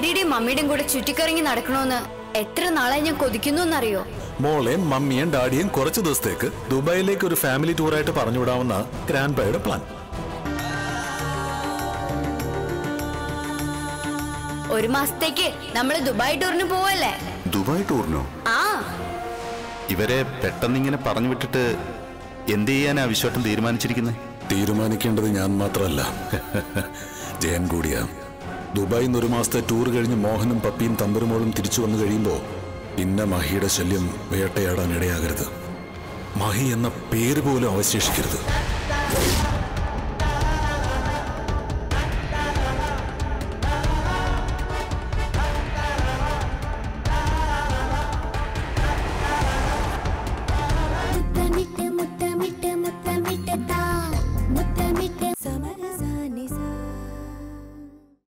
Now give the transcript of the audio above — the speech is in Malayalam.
ഡാഡിയുടെയും മമ്മിയുടെയും കൂടെ ചുറ്റിക്കറങ്ങി നടക്കണോന്ന് എത്ര നാളായി ഞാൻ കൊതിക്കുന്നു എന്നറിയോ മോളെയും മമ്മിയും ഡാഡിയും കുറച്ച് ദിവസത്തേക്ക് ദുബായിലേക്ക് ഒരു ഫാമിലി ടൂറായിട്ട് പറഞ്ഞു വിടാവുന്ന ഗ്രാൻഡ് ബൈയുടെ പ്ലാൻ ഒരു മാസത്തേക്ക് നമ്മൾ ദുബായ് ടൂറിന് പോവല്ലേ ദുബായ് ടൂറിനോ ആ ഇവരെ പെട്ടെന്നിങ്ങനെ പറഞ്ഞു വിട്ടിട്ട് എന്ത് ചെയ്യാനാ വിശ്വട്ടം തീരുമാനിച്ചിരിക്കുന്നത് തീരുമാനിക്കേണ്ടത് ഞാൻ മാത്രമല്ല ജയൻ കൂടിയാ ദുബായിൽ നിന്ന് ഒരു മാസത്തെ ടൂർ കഴിഞ്ഞ് മോഹനും പപ്പിയും തമ്പുരുമോളും തിരിച്ചു വന്നു കഴിയുമ്പോൾ പിന്നെ മഹിയുടെ ശല്യം വേട്ടയാടാൻ ഇടയാകരുത് മഹി എന്ന പേര് പോലും അവശേഷിക്കരുത്